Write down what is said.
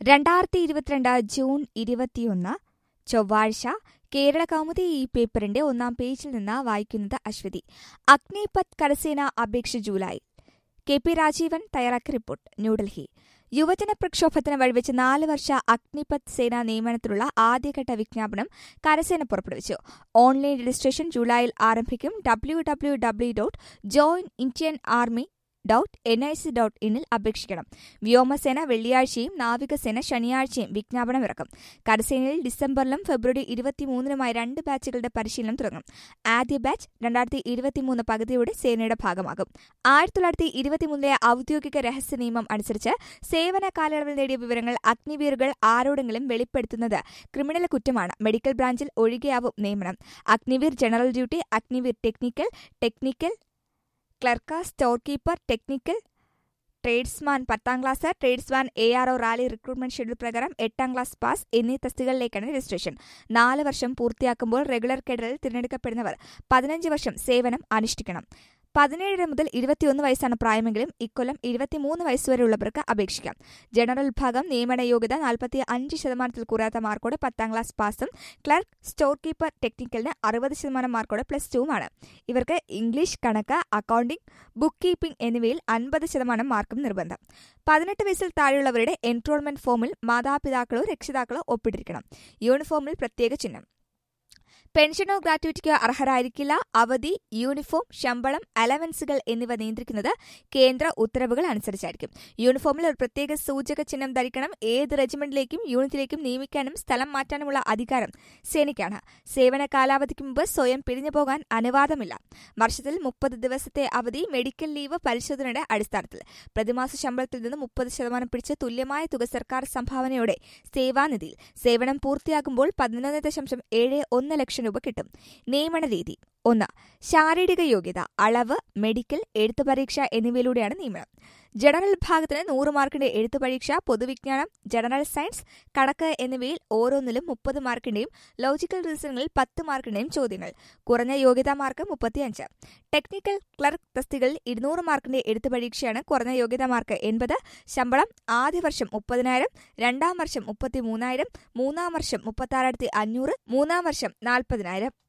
രണ്ടായിരത്തി ഇരുപത്തിരണ്ട് ജൂൺ ഇരുപത്തിയൊന്ന് ചൊവ്വാഴ്ച കേരള കൗമുദി ഈ പേപ്പറിന്റെ ഒന്നാം പേജിൽ നിന്ന് വായിക്കുന്നത് അശ്വതി അഗ്നിപത് കരസേന അപേക്ഷ ജൂലൈ കെ പി രാജീവൻ തയ്യാറാക്കിയ റിപ്പോർട്ട് ന്യൂഡൽഹി യുവജന പ്രക്ഷോഭത്തിന് വഴിവെച്ച് നാല് വർഷ അഗ്നിപത് സേന നിയമനത്തിനുള്ള ആദ്യഘട്ട വിജ്ഞാപനം കരസേന പുറപ്പെടുവിച്ചു ഓൺലൈൻ രജിസ്ട്രേഷൻ ജൂലൈയിൽ ആരംഭിക്കും W W W dot join Indian army dot N I C dot ഇന്നിൽ അപേക്ഷിക്കണം വ്യോമസേന വെള്ളിയാഴ്ചയും നാവികസേന ശനിയാഴ്ചയും വിജ്ഞാപനം ഇറക്കും കരസേനയിൽ ഡിസംബറിലും ഫെബ്രുവരി ഇരുപത്തിമൂന്നിനുമായി രണ്ട് ബാച്ചുകളുടെ പരിശീലനം തുടങ്ങും ആദ്യ ബാച്ച് രണ്ടായിരത്തി ഇരുപത്തിമൂന്ന് പകുതിയോടെ സേനയുടെ ഭാഗമാകും ആയിരത്തി തൊള്ളായിരത്തി ഇരുപത്തിമൂന്നിലെ ഔദ്യോഗിക രഹസ്യ നിയമം അനുസരിച്ച് സേവന കാലയളവിൽ നേടിയ വിവരങ്ങൾ അഗ്നിവീറുകൾ ആരോടെങ്കിലും വെളിപ്പെടുത്തുന്നത് ക്രിമിനൽ കുറ്റമാണ് മെഡിക്കൽ ബ്രാഞ്ചിൽ ഒഴികെയാവും നിയമനം Agniveer general duty Agniveer technical technical clerk store keeper technical tradesman പത്താം class tradesman A R O rally recruitment schedule പ്രകാരം എട്ടാം ക്ലാസ് പാസ് എന്നീ തസ്തികകളിലേക്കാണ് രജിസ്ട്രേഷൻ നാല് വർഷം പൂർത്തിയാക്കുമ്പോൾ റെഗുലർ കേഡറിൽ തിരഞ്ഞെടുക്കപ്പെടുന്നവർ പതിനഞ്ച് വർഷം സേവനം അനുഷ്ഠിക്കണം പതിനേഴ് മുതൽ ഇരുപത്തിയൊന്ന് വയസ്സാണ് പ്രായമെങ്കിലും ഇക്കൊല്ലം ഇരുപത്തിമൂന്ന് വയസ്സുവരെയുള്ളവർക്ക് അപേക്ഷിക്കാം ജനറൽ വിഭാഗം നിയമന യോഗ്യത നാൽപ്പത്തി അഞ്ച് ശതമാനത്തിൽ കുറയാത്ത മാർക്കോടെ പത്താം ക്ലാസ് പാസും ക്ലർക്ക് സ്റ്റോർ കീപ്പർ ടെക്നിക്കലിന് അറുപത് ശതമാനം മാർക്കോടെ പ്ലസ് ടുവുമാണ് ഇവർക്ക് ഇംഗ്ലീഷ് കണക്ക് അക്കൌണ്ടിംഗ് ബുക്ക് കീപ്പിംഗ് എന്നിവയിൽ അൻപത് ശതമാനം മാർക്കും നിർബന്ധം പതിനെട്ട് വയസ്സിൽ താഴെയുള്ളവരുടെ എൻറോൾമെന്റ് ഫോമിൽ മാതാപിതാക്കളോ രക്ഷിതാക്കളോ ഒപ്പിട്ടിരിക്കണം യൂണിഫോമിൽ പ്രത്യേക ചിഹ്നം പെൻഷനോ ഗ്രാറ്റുവിറ്റിക്കോ അർഹരായിരിക്കില്ല അവധി യൂണിഫോം ശമ്പളം അലവൻസുകൾ എന്നിവ നിയന്ത്രിക്കുന്നത് കേന്ദ്ര ഉത്തരവുകൾ അനുസരിച്ചായിരിക്കും യൂണിഫോമിൽ ഒരു പ്രത്യേക സൂചക ചിഹ്നം ധരിക്കണം ഏത് റെജിമെന്റിലേക്കും യൂണിറ്റിലേക്കും നിയമിക്കാനും സ്ഥലം മാറ്റാനുമുള്ള അധികാരം സേനയ്ക്കാണ് സേവന കാലാവധിക്ക് മുമ്പ് സ്വയം പിരിഞ്ഞു പോകാൻ അനുവാദമില്ല വർഷത്തിൽ മുപ്പത് ദിവസത്തെ അവധി മെഡിക്കൽ ലീവ് പരിശോധനയുടെ അടിസ്ഥാനത്തിൽ പ്രതിമാസ ശമ്പളത്തിൽ നിന്ന് മുപ്പത് ശതമാനം പിടിച്ച് തുല്യമായ തുക സർക്കാർ സംഭാവനയോടെ സേവാനിധിയിൽ സേവനം പൂർത്തിയാകുമ്പോൾ പതിനൊന്ന് ദശാംശം ഏഴ് ഒന്ന് ലക്ഷം രൂപ കിട്ടും നിയമന രീതി ഒന്ന് ശാരീരിക യോഗ്യത അളവ് മെഡിക്കൽ എഴുത്തു പരീക്ഷ എന്നിവയിലൂടെയാണ് നിയമനം ജനറൽ വിഭാഗത്തിന് നൂറ് മാർക്കിന്റെ എഴുത്തു പരീക്ഷ പൊതുവിജ്ഞാനം ജനറൽ സയൻസ് കണക്ക് എന്നിവയിൽ ഓരോന്നിലും മുപ്പത് മാർക്കിന്റെയും ലോജിക്കൽ റീസണിൽ പത്ത് മാർക്കിന്റെയും ചോദ്യങ്ങൾ കുറഞ്ഞ യോഗ്യതാ മാർക്ക് മുപ്പത്തിയഞ്ച് ടെക്നിക്കൽ ക്ലർക്ക് തസ്തികളിൽ ഇരുന്നൂറ് മാർക്കിന്റെ എഴുത്തു പരീക്ഷയാണ് കുറഞ്ഞ യോഗ്യതാ മാർക്ക് എൺപത് ശമ്പളം ആദ്യ വർഷം മുപ്പതിനായിരം രണ്ടാം വർഷം മുപ്പത്തിമൂന്നായിരം മൂന്നാം വർഷം മുപ്പത്തി അഞ്ഞൂറ് മൂന്നാം വർഷം നാൽപ്പതിനായിരം